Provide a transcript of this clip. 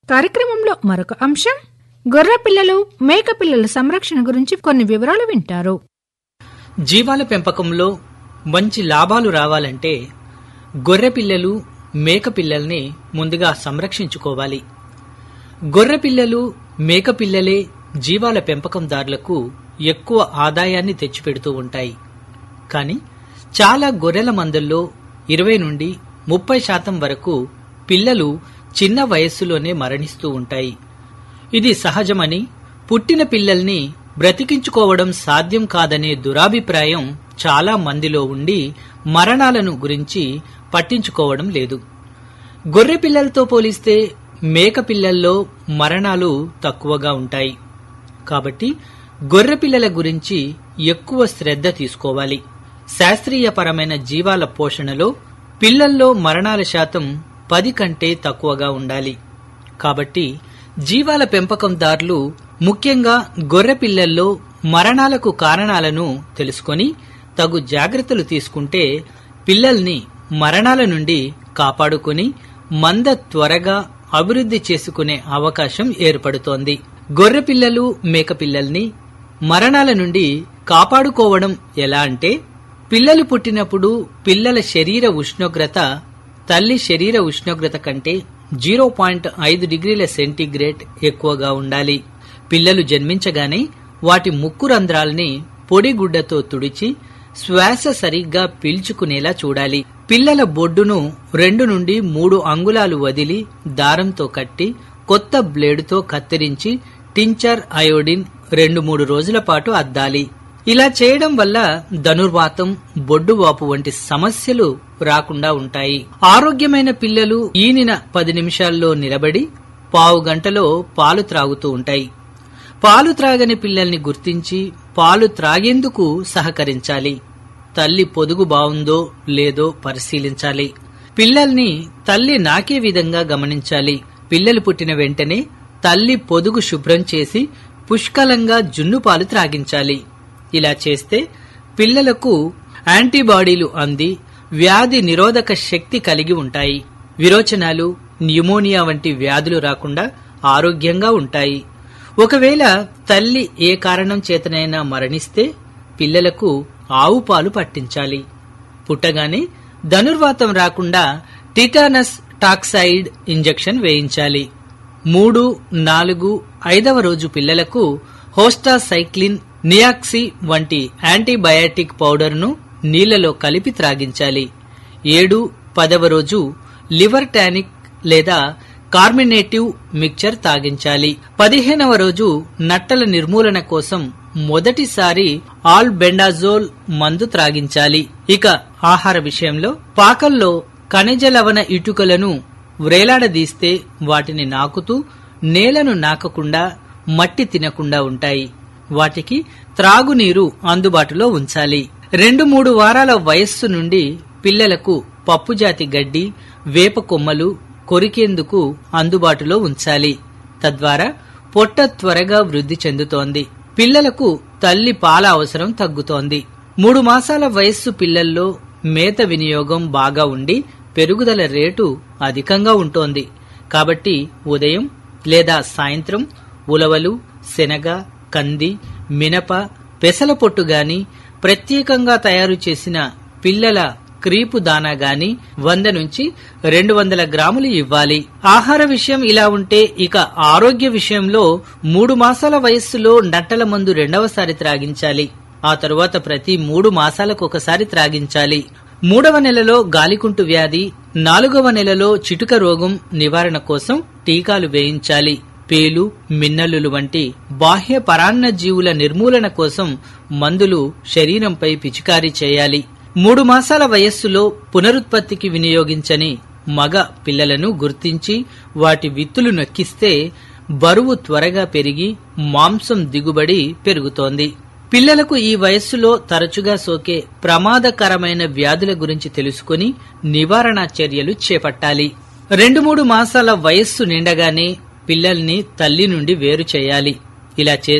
కార్యక్రమంలో మరొక అంశం గొర్రె పిల్లలు మేక పిల్లల సంరక్షణ గురించి కొన్ని వివరాలు వింటారు జీవాల పెంపకంలో మంచి లాభాలు రావాలంటే గొర్రె పిల్లలు మేక పిల్లల్ని ముందుగా సంరక్షించుకోవాలి గొర్రె పిల్లలు మేక పిల్లలే జీవాల పెంపకందారులకు ఎక్కువ ఆదాయాన్ని తెచ్చిపెడుతూ ఉంటాయి కానీ చాలా గొర్రెల మందల్లో ఇరవై నుండి ముప్పై శాతం వరకు పిల్లలు చిన్న వయస్సులోనే మరణిస్తూ ఉంటాయి ఇది సహజమని పుట్టిన పిల్లల్ని బ్రతికించుకోవడం సాధ్యం కాదనే దురాభిప్రాయం చాలా మందిలో ఉండి మరణాలను గురించి పట్టించుకోవడం లేదు గొర్రె పిల్లలతో పోలిస్తే మేక పిల్లల్లో మరణాలు తక్కువగా ఉంటాయి కాబట్టి గొర్రె పిల్లల గురించి ఎక్కువ శ్రద్ధ తీసుకోవాలి శాస్త్రీయపరమైన జీవాల పోషణలో పిల్లల్లో మరణాల శాతం పది కంటే తక్కువగా ఉండాలి కాబట్టి జీవాల పెంపకందారులు ముఖ్యంగా గొర్రె పిల్లల్లో మరణాలకు కారణాలను తెలుసుకొని తగు జాగ్రత్తలు తీసుకుంటే పిల్లల్ని మరణాల నుండి కాపాడుకొని మంద త్వరగా అభివృద్ధి చేసుకునే అవకాశం ఏర్పడుతోంది గొర్రె పిల్లలు మేక పిల్లల్ని మరణాల నుండి కాపాడుకోవడం ఎలా అంటే పిల్లలు పుట్టినప్పుడు పిల్లల శరీర ఉష్ణోగ్రత తల్లి శరీర ఉష్ణోగ్రత కంటే జీరో పాయింట్ ఐదు డిగ్రీల సెంటీగ్రేడ్ ఎక్కువగా ఉండాలి పిల్లలు జన్మించగానే వాటి ముక్కు రంధ్రాల్ని పొడి గుడ్డతో తుడిచి శ్వాస సరిగ్గా పీల్చుకునేలా చూడాలి పిల్లల బొడ్డును రెండు నుండి మూడు అంగుళాలు వదిలి దారంతో కట్టి కొత్త బ్లేడుతో కత్తిరించి టించర్ అయోడిన్ రెండు మూడు రోజుల పాటు అద్దాలి ఇలా చేయడం వల్ల ధనుర్వాతం బొడ్డువాపు వంటి సమస్యలు రాకుండా ఉంటాయి ఆరోగ్యమైన పిల్లలు ఈనిన పది నిమిషాల్లో నిలబడి పావు గంటలో పాలు త్రాగుతూ ఉంటాయి పాలు త్రాగని పిల్లల్ని గుర్తించి పాలు త్రాగేందుకు సహకరించాలి తల్లి పొదుగు బావుందో లేదో పరిశీలించాలి పిల్లల్ని తల్లి నాకే విధంగా గమనించాలి పిల్లలు పుట్టిన వెంటనే తల్లి పొదుగు శుభ్రం చేసి పుష్కలంగా జున్ను పాలు త్రాగించాలి ఇలా చేస్తే పిల్లలకు యాంటీబాడీలు అంది వ్యాధి నిరోధక శక్తి కలిగి ఉంటాయి విరోచనాలు న్యూమోనియా వంటి వ్యాధులు రాకుండా ఆరోగ్యంగా ఉంటాయి ఒకవేళ తల్లి ఏ కారణం చేతనైనా మరణిస్తే పిల్లలకు ఆవు పాలు పట్టించాలి పుట్టగానే ధనుర్వాతం రాకుండా టిటానస్ టాక్సైడ్ ఇంజెక్షన్ వేయించాలి మూడు నాలుగు ఐదవ రోజు పిల్లలకు హోస్టాసైక్లిన్ నియాక్సి వంటి యాంటీబయాటిక్ పౌడర్ను నీళ్లలో కలిపి త్రాగించాలి ఏడు పదవ రోజు లివర్ టానిక్ లేదా కార్మినేటివ్ మిక్చర్ తాగించాలి పదిహేనవ రోజు నట్టల నిర్మూలన కోసం మొదటిసారి ఆల్ బెండాజోల్ మందు త్రాగించాలి ఇక ఆహార విషయంలో పాకల్లో ఖనిజ లవణ ఇటుకలను వ్రేలాడదీస్తే వాటిని నాకుతూ నేలను నాకకుండా మట్టి తినకుండా ఉంటాయి వాటికి త్రాగునీరు అందుబాటులో ఉంచాలి రెండు మూడు వారాల వయస్సు నుండి పిల్లలకు పప్పుజాతి గడ్డి వేప కొమ్మలు కొరికేందుకు అందుబాటులో ఉంచాలి తద్వారా పొట్ట త్వరగా వృద్ధి చెందుతోంది పిల్లలకు తల్లి పాల అవసరం తగ్గుతోంది మూడు మాసాల వయస్సు పిల్లల్లో మేత వినియోగం బాగా ఉండి పెరుగుదల రేటు అధికంగా ఉంటోంది కాబట్టి ఉదయం లేదా సాయంత్రం ఉలవలు శనగ కంది మినప పెసల పొట్టు గాని ప్రత్యేకంగా తయారు చేసిన పిల్లల క్రీపు దానా గాని వంద నుంచి రెండు వందల గ్రాములు ఇవ్వాలి ఆహార విషయం ఇలా ఉంటే ఇక ఆరోగ్య విషయంలో మూడు మాసాల వయస్సులో నట్టల మందు రెండవసారి త్రాగించాలి ఆ తరువాత ప్రతి మూడు మాసాలకు ఒకసారి త్రాగించాలి మూడవ నెలలో గాలికుంటు వ్యాధి నాలుగవ నెలలో చిటుక రోగం నివారణ కోసం టీకాలు వేయించాలి పేలు మిన్నల్లులు వంటి బాహ్య పరాన్న జీవుల నిర్మూలన కోసం మందులు శరీరంపై పిచికారీ చేయాలి మూడు మాసాల వయస్సులో పునరుత్పత్తికి వినియోగించని మగ పిల్లలను గుర్తించి వాటి విత్తులు నొక్కిస్తే బరువు త్వరగా పెరిగి మాంసం దిగుబడి పెరుగుతోంది పిల్లలకు ఈ వయస్సులో తరచుగా సోకే ప్రమాదకరమైన వ్యాధుల గురించి తెలుసుకుని నివారణ చర్యలు చేపట్టాలి రెండు మూడు మాసాల వయస్సు నిండగానే పిల్లల్ని తల్లి నుండి వేరు చేయాలి ఇలా చేస్తే